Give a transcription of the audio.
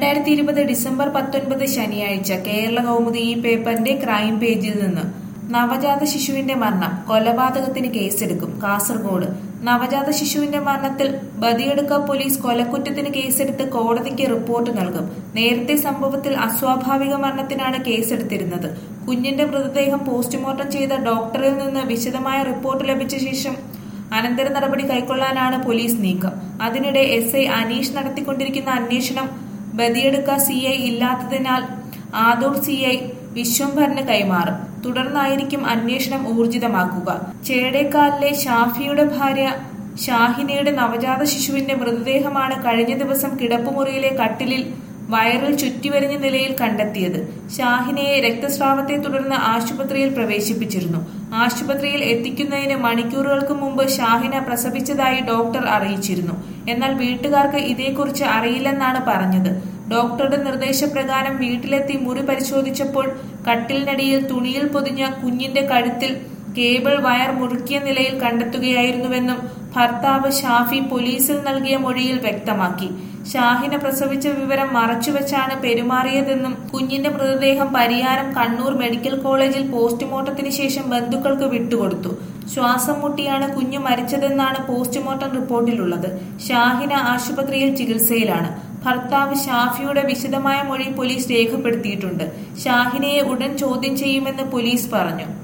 രണ്ടായിരത്തി ഇരുപത് ഡിസംബർ പത്തൊൻപത് ശനിയാഴ്ച കേരള കൗമുദി ഈ പേപ്പറിന്റെ ക്രൈം പേജിൽ നിന്ന് നവജാത ശിശുവിന്റെ മരണം കൊലപാതകത്തിന് കേസെടുക്കും കാസർഗോഡ് നവജാത ശിശുവിന്റെ മരണത്തിൽ ബദിയെടുക്ക പോലീസ് കൊലക്കുറ്റത്തിന് കേസെടുത്ത് കോടതിക്ക് റിപ്പോർട്ട് നൽകും നേരത്തെ സംഭവത്തിൽ അസ്വാഭാവിക മരണത്തിനാണ് കേസെടുത്തിരുന്നത് കുഞ്ഞിന്റെ മൃതദേഹം പോസ്റ്റ്മോർട്ടം ചെയ്ത ഡോക്ടറിൽ നിന്ന് വിശദമായ റിപ്പോർട്ട് ലഭിച്ച ശേഷം അനന്തര നടപടി കൈക്കൊള്ളാനാണ് പോലീസ് നീക്കം അതിനിടെ എസ് ഐ അനീഷ് നടത്തിക്കൊണ്ടിരിക്കുന്ന അന്വേഷണം ബദിയെടുക്ക സി ഐ ഇല്ലാത്തതിനാൽ ആദൂർ സി ഐ വിശ്വംഭരന് കൈമാറും തുടർന്നായിരിക്കും അന്വേഷണം ഊർജിതമാക്കുക ചേടേക്കാലിലെ ഷാഫിയുടെ ഭാര്യ ഷാഹിനയുടെ നവജാത ശിശുവിന്റെ മൃതദേഹമാണ് കഴിഞ്ഞ ദിവസം കിടപ്പുമുറിയിലെ കട്ടിലിൽ വയറിൽ ചുറ്റിവരിഞ്ഞ നിലയിൽ കണ്ടെത്തിയത് ഷാഹിനയെ രക്തസ്രാവത്തെ തുടർന്ന് ആശുപത്രിയിൽ പ്രവേശിപ്പിച്ചിരുന്നു ആശുപത്രിയിൽ എത്തിക്കുന്നതിന് മണിക്കൂറുകൾക്ക് മുമ്പ് ഷാഹിന പ്രസവിച്ചതായി ഡോക്ടർ അറിയിച്ചിരുന്നു എന്നാൽ വീട്ടുകാർക്ക് ഇതേക്കുറിച്ച് അറിയില്ലെന്നാണ് പറഞ്ഞത് ഡോക്ടറുടെ നിർദ്ദേശപ്രകാരം വീട്ടിലെത്തി മുറി പരിശോധിച്ചപ്പോൾ കട്ടിലിനടിയിൽ തുണിയിൽ പൊതിഞ്ഞ കുഞ്ഞിന്റെ കഴുത്തിൽ കേബിൾ വയർ മുറുക്കിയ നിലയിൽ കണ്ടെത്തുകയായിരുന്നുവെന്നും ഭർത്താവ് ഷാഫി പോലീസിൽ നൽകിയ മൊഴിയിൽ വ്യക്തമാക്കി ഷാഹിന പ്രസവിച്ച വിവരം മറച്ചുവെച്ചാണ് പെരുമാറിയതെന്നും കുഞ്ഞിന്റെ മൃതദേഹം പരിയാരം കണ്ണൂർ മെഡിക്കൽ കോളേജിൽ പോസ്റ്റ്മോർട്ടത്തിന് ശേഷം ബന്ധുക്കൾക്ക് വിട്ടുകൊടുത്തു ശ്വാസം മുട്ടിയാണ് കുഞ്ഞ് മരിച്ചതെന്നാണ് പോസ്റ്റ്മോർട്ടം റിപ്പോർട്ടിലുള്ളത് ഷാഹിന ആശുപത്രിയിൽ ചികിത്സയിലാണ് ഭർത്താവ് ഷാഫിയുടെ വിശദമായ മൊഴി പോലീസ് രേഖപ്പെടുത്തിയിട്ടുണ്ട് ഷാഹിനയെ ഉടൻ ചോദ്യം ചെയ്യുമെന്ന് പോലീസ് പറഞ്ഞു